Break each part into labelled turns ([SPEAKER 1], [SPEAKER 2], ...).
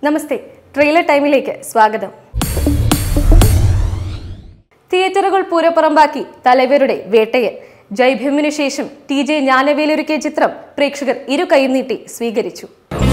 [SPEAKER 1] നമസ്തേ trailer ടൈമിലേക്ക് സ്വാഗതം തിയേറ്ററുകൾ പൂരപ്പുറമ്പാക്കി തലവരുടെ വേട്ടയൻ ജയ്ഭീമിനു ശേഷം ടി ജെ ജ്ഞാനവേലൊരുക്കിയ ചിത്രം പ്രേക്ഷകർ ഇരു കൈയും നീട്ടി സ്വീകരിച്ചു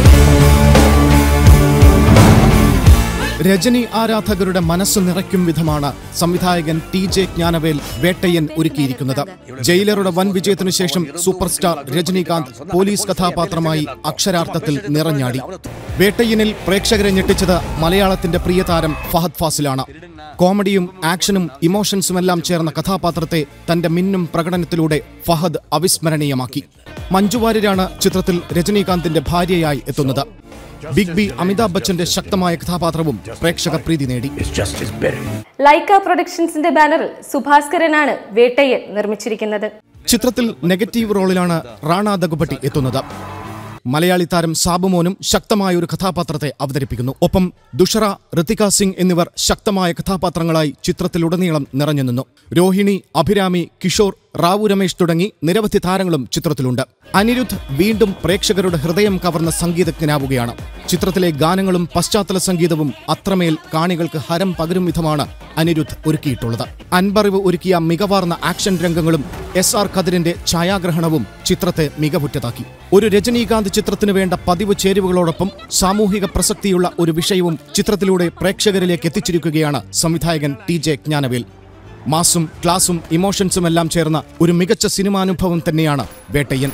[SPEAKER 2] രജനി ആരാധകരുടെ മനസ്സ് നിറയ്ക്കും വിധമാണ് സംവിധായകൻ ടി ജെ ജ്ഞാനവേൽ വേട്ടയ്യൻ ഒരുക്കിയിരിക്കുന്നത് ജയിലറുടെ വൻ വിജയത്തിനു ശേഷം സൂപ്പർ സ്റ്റാർ രജനീകാന്ത് പോലീസ് കഥാപാത്രമായി അക്ഷരാർത്ഥത്തിൽ നിറഞ്ഞാടി വേട്ടയ്യനിൽ പ്രേക്ഷകരെ ഞെട്ടിച്ചത് മലയാളത്തിന്റെ പ്രിയതാരം ഫഹദ് ഫാസിലാണ് കോമഡിയും ആക്ഷനും ഇമോഷൻസുമെല്ലാം ചേർന്ന കഥാപാത്രത്തെ തന്റെ മിന്നും പ്രകടനത്തിലൂടെ ഫഹദ് അവിസ്മരണീയമാക്കി മഞ്ജു വാര്യരാണ് ചിത്രത്തിൽ രജനീകാന്തിന്റെ ഭാര്യയായി എത്തുന്നത് ബിഗ് ബി അമിതാഭ് ബച്ചന്റെ ശക്തമായ കഥാപാത്രവും പ്രേക്ഷക പ്രീതി നേടി
[SPEAKER 3] It's just his bidding.
[SPEAKER 1] Lyca പ്രൊഡക്ഷൻസിന്റെ ബാനറിൽ സുഭാസ്കരനാണ് വേട്ടയ്യൻ നിർമ്മിച്ചിരിക്കുന്നത്
[SPEAKER 2] ചിത്രത്തിൽ നെഗറ്റീവ് റോളിലാണ് റാണ ദഗുപട്ടി എത്തുന്നത് മലയാളി താരം സാബുമോനും ശക്തമായ ഒരു കഥാപാത്രത്തെ അവതരിപ്പിക്കുന്നു ഒപ്പം ദുഷറ ഋതിക സിംഗ് എന്നിവർ ശക്തമായ കഥാപാത്രങ്ങളായി ചിത്രത്തിലുടനീളം നിറഞ്ഞു നിന്നു രോഹിണി അഭിരാമി കിഷോർ റാവു രമേശ് തുടങ്ങി നിരവധി താരങ്ങളും ചിത്രത്തിലുണ്ട് അനിരുദ്ധ് വീണ്ടും പ്രേക്ഷകരുടെ ഹൃദയം കവർന്ന സംഗീതജ്ഞനാവുകയാണ് ചിത്രത്തിലെ ഗാനങ്ങളും പശ്ചാത്തല സംഗീതവും അത്രമേൽ കാണികൾക്ക് ഹരം പകരും വിധമാണ് അനിരുദ്ധ് ഒരുക്കിയിട്ടുള്ളത് അൻപറിവ് ഒരുക്കിയ മികവാർന്ന ആക്ഷൻ രംഗങ്ങളും എസ് ആർ ഖദറിന്റെ ഛായാഗ്രഹണവും ചിത്രത്തെ മികവുറ്റതാക്കി ഒരു രജനീകാന്ത് ചിത്രത്തിനു വേണ്ട പതിവ് ചേരുവകളോടൊപ്പം സാമൂഹിക പ്രസക്തിയുള്ള ഒരു വിഷയവും ചിത്രത്തിലൂടെ പ്രേക്ഷകരിലേക്ക് എത്തിച്ചിരിക്കുകയാണ് സംവിധായകൻ ടി ജെ ജ്ഞാനവേൽ മാസും ക്ലാസും ഇമോഷൻസും എല്ലാം ചേർന്ന ഒരു മികച്ച സിനിമാനുഭവം തന്നെയാണ് വേട്ടയ്യൻ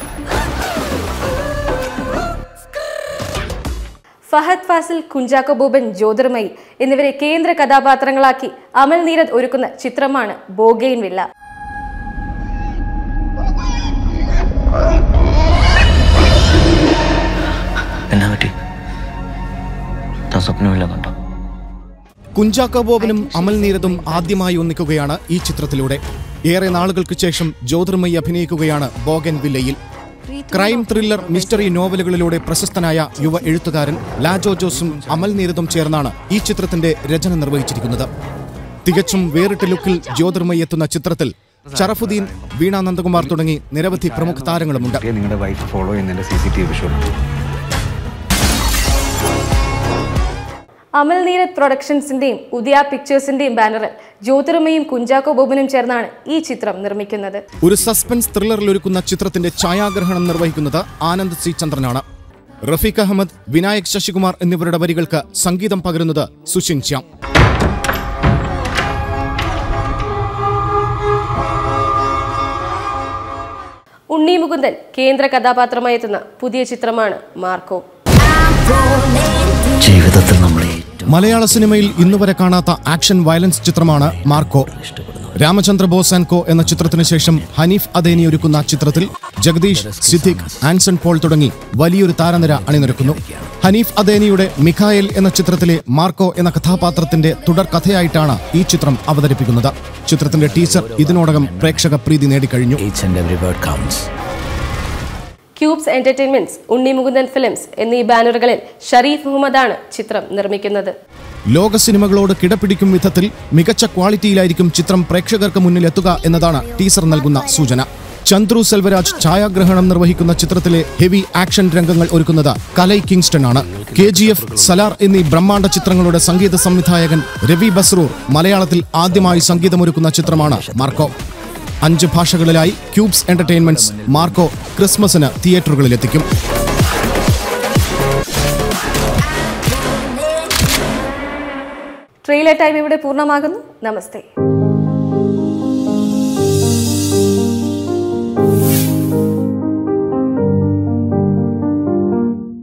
[SPEAKER 1] ഫഹദ് ഫാസിൽ കുഞ്ചാക്കോ ബോബൻ ജ്യോതിർമയി എന്നിവരെ കേന്ദ്ര കഥാപാത്രങ്ങളാക്കി അമൽ നീരദ് ഒരുക്കുന്ന ചിത്രമാണ് ബോഗെയിൻ വില്ല
[SPEAKER 4] എന്നാ പറ്റി താൻ സ്വപ്നമില്ല കണ്ടോ
[SPEAKER 2] കുഞ്ചാക്കോ ബോബനും അമൽ നീരദും ആദ്യമായി ഒന്നിക്കുകയാണ് ഈ ചിത്രത്തിലൂടെ ഏറെ നാളുകൾക്ക് ശേഷം ജ്യോതിർമയി അഭിനയിക്കുകയാണ് ബോഗൻ വില്ലയിൽ ക്രൈം ത്രില്ലർ മിസ്റ്ററി നോവലുകളിലൂടെ പ്രശസ്തനായ യുവ എഴുത്തുകാരൻ ലാജോ ജോസും അമൽ നീരദും ചേർന്നാണ് ഈ ചിത്രത്തിന്റെ രചന നിർവഹിച്ചിരിക്കുന്നത് തികച്ചും വേറിട്ട ലുക്കിൽ ജ്യോതിർമയി എത്തുന്ന ചിത്രത്തിൽ ഷറഫുദ്ദീൻ വീണ നന്ദകുമാർ തുടങ്ങി നിരവധി പ്രമുഖ താരങ്ങളുമുണ്ട്
[SPEAKER 5] നിങ്ങളുടെ വൈഫ് ഫോളോ ചെയ്യുന്നതിന്റെ C C T V visual
[SPEAKER 1] Amal Neerad പ്രൊഡക്ഷൻസിന്റെയും ഉദയ പിക്ചേഴ്സിന്റെയും ബാനറിൽ ജ്യോതിർമയും കുഞ്ചാക്കോ ബോബനും ചേർന്നാണ് ഈ ചിത്രം നിർമ്മിക്കുന്നത്
[SPEAKER 2] ഒരു സസ്പെൻസ് ത്രില്ലറിൽ ഒരുക്കുന്ന ചിത്രത്തിന്റെ ഛായാഗ്രഹണം നിർവഹിക്കുന്നത് ആനന്ദ് സി ചന്ദ്രനാണ് റഫീഖ് അഹമ്മദ് വിനായക് ശശികുമാർ എന്നിവരുടെ വരികൾക്ക് സംഗീതം പകരുന്നത് സുഷിൻ ശ്യാം
[SPEAKER 1] ഉണ്ണി മുകുന്ദൻ കേന്ദ്ര കഥാപാത്രമായി എത്തുന്ന പുതിയ ചിത്രമാണ് മാർക്കോ
[SPEAKER 4] ജീവിതത്തിൽ നമ്മൾ ഏറ്റവും
[SPEAKER 2] മലയാള സിനിമയിൽ ഇന്നുവരെ കാണാത്ത ആക്ഷൻ വയലൻസ് ചിത്രമാണ് മാർക്കോ രാമചന്ദ്ര ബോസ് ആൻഡ് കോ എന്ന ചിത്രത്തിന് ശേഷം ഹനീഫ് അദേനി ഒരുക്കുന്ന ചിത്രത്തിൽ ജഗദീഷ് സിദ്ദിഖ് ആൻസൺ പോൾ തുടങ്ങി വലിയൊരു താരനിര അണിനിരക്കുന്നു ഹനീഫ് അദേനിയുടെ മിഖായൽ എന്ന ചിത്രത്തിലെ മാർക്കോ എന്ന കഥാപാത്രത്തിന്റെ തുടർ കഥയായിട്ടാണ് ഈ ചിത്രം അവതരിപ്പിക്കുന്നത് ചിത്രത്തിന്റെ ടീസർ ഇതിനോടകം പ്രേക്ഷക പ്രീതി നേടിക്കഴിഞ്ഞു
[SPEAKER 4] each and every word counts
[SPEAKER 1] Cubes Entertainments Unni Mukundan films എന്നീ ബാനറുകളിൽ ഷരീഫ് മുഹമ്മദാണ് ചിത്രം നിർമ്മിക്കുന്നത്
[SPEAKER 2] ലോക സിനിമകളോട് കിടപിടിക്കും വിധത്തിൽ മികച്ച ക്വാളിറ്റിയിലായിരിക്കും ചിത്രം പ്രേക്ഷകർക്ക് മുന്നിൽ എത്തുക എന്നതാണ് ടീസർ നൽകുന്ന സൂചന ചന്ദ്രു സെൽവരാജ് ഛായാഗ്രഹണം നിർവഹിക്കുന്ന ചിത്രത്തിലെ ഹെവി ആക്ഷൻ രംഗങ്ങൾ ഒരുക്കുന്നത് കലൈ കിങ്സ്റ്റൺ ആണ് കെ ജി എഫ് സലാർ എന്നീ ബ്രഹ്മാണ്ഡ ചിത്രങ്ങളുടെ സംഗീത സംവിധായകൻ രവി ബസ്രൂർ മലയാളത്തിൽ ആദ്യമായി സംഗീതമൊരുക്കുന്ന ചിത്രമാണ് മാർക്കോ അഞ്ച് ഭാഷകളിലായി ക്യൂബ്സ് എന്റർടൈൻമെന്റ്സ് മാർക്കോ ക്രിസ്മസിന് തിയേറ്ററുകളിലെത്തിക്കും
[SPEAKER 1] ട്രെയിലർ ടൈം ഇവിടെ പൂർണ്ണമാകുന്നു നമസ്തേ